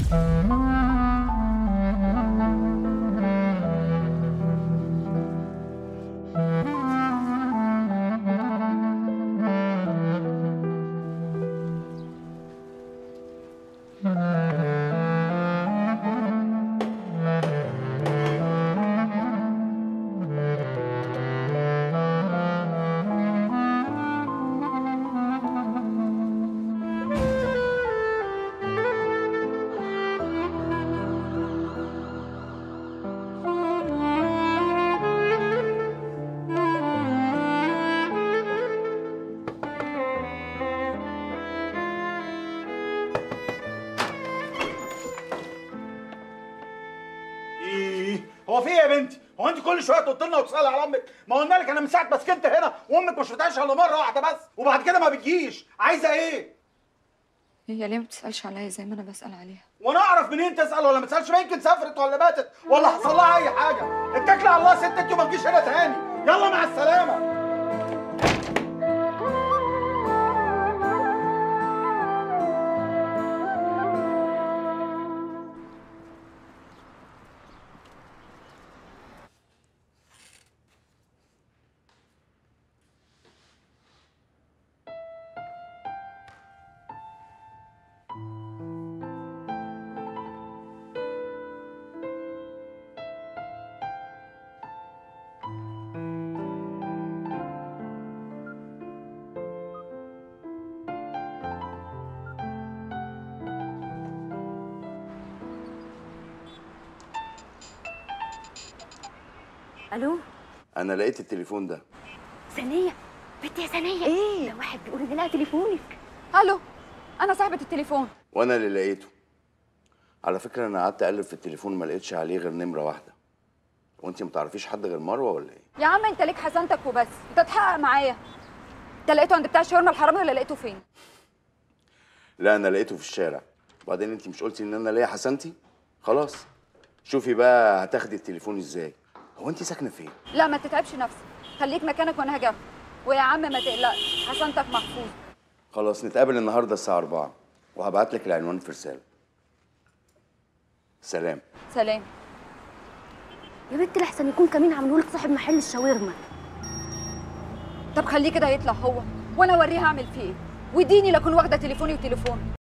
ايه هو في ايه يا بنتي؟ هو انت كل شويه تقط لنا وتسالي على امك؟ ما قلنا لك انا من ساعه ما سكنت هنا وامك مش بتعيش الا مره واحده بس وبعد كده ما بتجيش، عايزه ايه؟ هي ليه ما بتسالش عليا زي ما انا بسال عليها وانا اعرف منين تسال ولا ما تسالش ما يمكن سافرت ولا ماتت ولا حصل لها اي حاجه، اتكلي على الله يا ست انت وما تجيش هنا تاني، يلا مع السلامه. الو انا لقيت التليفون ده ثانيه بنت يا ثانيه ايه ده واحد بيقول ان لقى تليفونك الو انا صاحبه التليفون وانا اللي لقيته على فكره انا قعدت اقلب في التليفون ما لقيتش عليه غير نمره واحده وانت ما تعرفيش حد غير مروه ولا ايه يا عم انت ليك حسنتك وبس انت تحقق معايا انت لقيته عند بتاع الشاورما الحرامي ولا لقيته فين لا انا لقيته في الشارع وبعدين انت مش قلتي ان انا ليا حسنتي خلاص شوفي بقى هتاخدي التليفون ازاي هو انت ساكنه فين لا ما تتعبش نفسك خليك مكانك وانا هاجي أخده. ويا عم ما تقلقش حسنتك محفوظ خلاص نتقابل النهارده الساعه 4 وهبعت لك العنوان في رساله سلام سلام يا بنت لحسن يكون كمين عملوا لك صاحب محل الشاورما طب خليه كده يطلع هو وانا اوريه هعمل فيه ايه واديني لكن واخده تليفوني وتليفونه